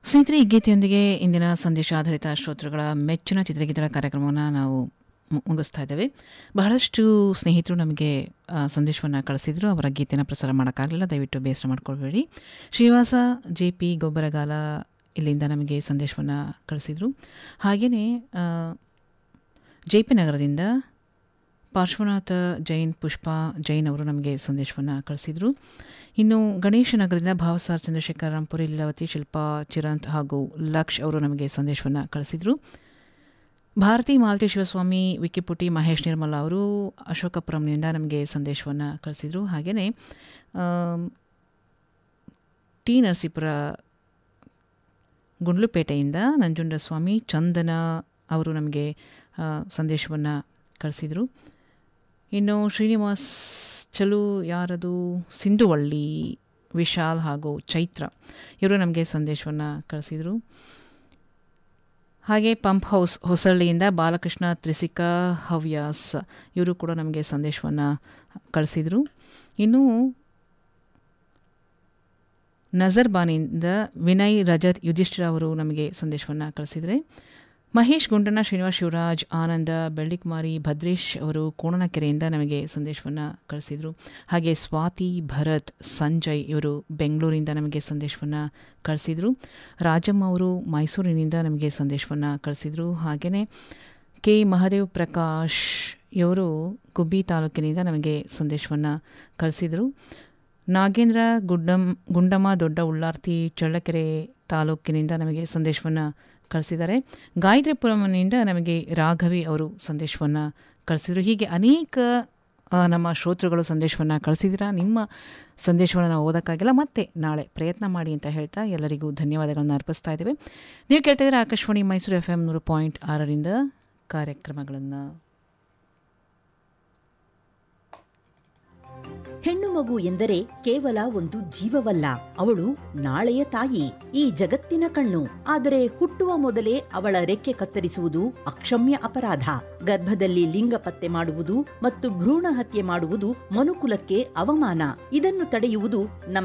ಸ್ನೇಹಿತರೆ ಈ ಗೀತೆಯೊಂದಿಗೆ ಇಂದಿನ ಸಂದೇಶ ಆಧಾರಿತ ಶ್ರೋತೃಗಳ ಮೆಚ್ಚಿನ ಚಿತ್ರಗೀತೆಗಳ ಕಾರ್ಯಕ್ರಮವನ್ನು ನಾವು ಮು- ಮುಗಿಸ್ತಾ ಇದ್ದೇವೆ ಬಹಳಷ್ಟು ಸ್ನೇಹಿತರು ನಮಗೆ ಸಂದೇಶವನ್ನು ಕಳಿಸಿದ್ರು ಅವರ ಗೀತೆನ ಪ್ರಸಾರ ಮಾಡೋಕ್ಕಾಗಲಿಲ್ಲ ದಯವಿಟ್ಟು ಬೇಸರ ಮಾಡ್ಕೊಳ್ಬೇಡಿ ಶ್ರೀನಿವಾಸ ಜೆ ಪಿ ಗೊಬ್ಬರಗಾಲ ಇಲ್ಲಿಂದ ನಮಗೆ ಸಂದೇಶವನ್ನು ಕಳಿಸಿದರು ಹಾಗೆಯೇ ಜೆ ಪಿ ನಗರದಿಂದ ಪಾರ್ಶ್ವನಾಥ ಜೈನ್ ಪುಷ್ಪಾ ಜೈನ್ ಅವರು ನಮಗೆ ಸಂದೇಶವನ್ನು ಕಳಿಸಿದರು ಇನ್ನು ಗಣೇಶ ನಗರದಿಂದ ಭಾವಸಾರ್ ಚಂದ್ರಶೇಖರ್ ರಾಂಪುರಿ ಲೀಲಾವತಿ ಶಿಲ್ಪಾ ಚಿರಂತ್ ಹಾಗೂ ಲಕ್ಷ್ ಅವರು ನಮಗೆ ಸಂದೇಶವನ್ನು ಕಳಿಸಿದರು ಭಾರತಿ ಮಾಲತಿ ಶಿವಸ್ವಾಮಿ ವಿಕಿಪುಟಿ ಮಹೇಶ್ ನಿರ್ಮಲ ಅವರು ಅಶೋಕಪುರಂನಿಂದ ನಮಗೆ ಸಂದೇಶವನ್ನು ಕಳಿಸಿದರು ಹಾಗೆಯೇ ಟಿ ನರಸೀಪುರ ಗುಂಡ್ಲುಪೇಟೆಯಿಂದ ನಂಜುಂಡಸ್ವಾಮಿ ಚಂದನ ಅವರು ನಮಗೆ ಸಂದೇಶವನ್ನು ಕಳಿಸಿದರು ಇನ್ನು ಶ್ರೀನಿವಾಸ್ ಚಲು ಯಾರದು ಸಿಂಧುವಳ್ಳಿ ವಿಶಾಲ್ ಹಾಗೂ ಚೈತ್ರ ಇವರು ನಮಗೆ ಸಂದೇಶವನ್ನು ಕಳಿಸಿದರು ಹಾಗೆ ಪಂಪ್ ಹೌಸ್ ಹೊಸಳ್ಳಿಯಿಂದ ಬಾಲಕೃಷ್ಣ ತ್ರಿಸಿಕಾ ಹವ್ಯಾಸ್ ಇವರು ಕೂಡ ನಮಗೆ ಸಂದೇಶವನ್ನು ಕಳಿಸಿದರು ಇನ್ನು ನಜರ್ಬಾನಿಂದ ವಿನಯ್ ರಜತ್ ಯುಧಿಷ್ಠಿರ ಅವರು ನಮಗೆ ಸಂದೇಶವನ್ನು ಕಳಿಸಿದರೆ ಮಹೇಶ್ ಗುಂಡಣ್ಣ ಶ್ರೀನಿವಾಸ್ ಶಿವರಾಜ್ ಆನಂದ ಬೆಳ್ಳಿಕುಮಾರಿ ಭದ್ರೇಶ್ ಅವರು ಕೋಣನಕೆರೆಯಿಂದ ನಮಗೆ ಸಂದೇಶವನ್ನು ಕಳಿಸಿದರು ಹಾಗೆ ಸ್ವಾತಿ ಭರತ್ ಸಂಜಯ್ ಇವರು ಬೆಂಗಳೂರಿಂದ ನಮಗೆ ಸಂದೇಶವನ್ನು ಕಳಿಸಿದರು ರಾಜಮ್ಮ ಅವರು ಮೈಸೂರಿನಿಂದ ನಮಗೆ ಸಂದೇಶವನ್ನು ಕಳಿಸಿದರು ಹಾಗೆಯೇ ಕೆ ಮಹದೇವ್ ಪ್ರಕಾಶ್ ಇವರು ಗುಬ್ಬಿ ತಾಲೂಕಿನಿಂದ ನಮಗೆ ಸಂದೇಶವನ್ನು ಕಳಿಸಿದರು ನಾಗೇಂದ್ರ ಗುಡ್ಡಂ ಗುಂಡಮ್ಮ ದೊಡ್ಡ ಉಳ್ಳಾರ್ತಿ ಚಳ್ಳಕೆರೆ ತಾಲೂಕಿನಿಂದ ನಮಗೆ ಸಂದೇಶವನ್ನು ಕಳಿಸಿದ್ದಾರೆ ಗಾಯತ್ರಿಪುರಂನಿಂದ ನಮಗೆ ರಾಘವಿ ಅವರು ಸಂದೇಶವನ್ನು ಕಳಿಸಿದರು ಹೀಗೆ ಅನೇಕ ಆ, ನಮ್ಮ ಶ್ರೋತೃಗಳು ಸಂದೇಶವನ್ನು ಕಳಿಸಿದ್ದೀರಾ ನಿಮ್ಮ ಸಂದೇಶವನ್ನು ನಾವು ಓದೋಕ್ಕಾಗಿಲ್ಲ ಮತ್ತೆ ನಾಳೆ ಪ್ರಯತ್ನ ಮಾಡಿ ಅಂತ ಹೇಳ್ತಾ ಎಲ್ಲರಿಗೂ ಧನ್ಯವಾದಗಳನ್ನು ಅರ್ಪಿಸ್ತಾ ಇದ್ದೇವೆ ನೀವು ಕೇಳ್ತಾ ಇದ್ದೀರಾ ಆಕಾಶವಾಣಿ ಮೈಸೂರು ಎಫ್ ಎಮ್ ನೂರು ಪಾಯಿಂಟ್ ಆರರಿಂದ ಕಾರ್ಯಕ್ರಮಗಳನ್ನು ಹೆಣ್ಣು ಮಗು ಎಂದರೆ ಕೇವಲ ಒಂದು ಜೀವವಲ್ಲ ಅವಳು ನಾಳೆಯ ತಾಯಿ ಈ ಜಗತ್ತಿನ ಕಣ್ಣು ಆದರೆ ಹುಟ್ಟುವ ಮೊದಲೇ ಅವಳ ರೆಕ್ಕೆ ಕತ್ತರಿಸುವುದು ಅಕ್ಷಮ್ಯ ಅಪರಾಧ ಗರ್ಭದಲ್ಲಿ ಲಿಂಗ ಪತ್ತೆ ಮಾಡುವುದು ಮತ್ತು ಭ್ರೂಣ ಹತ್ಯೆ ಮಾಡುವುದು ಮನುಕುಲಕ್ಕೆ ಅವಮಾನ ಇದನ್ನು ತಡೆಯುವುದು ನಮ್ಮ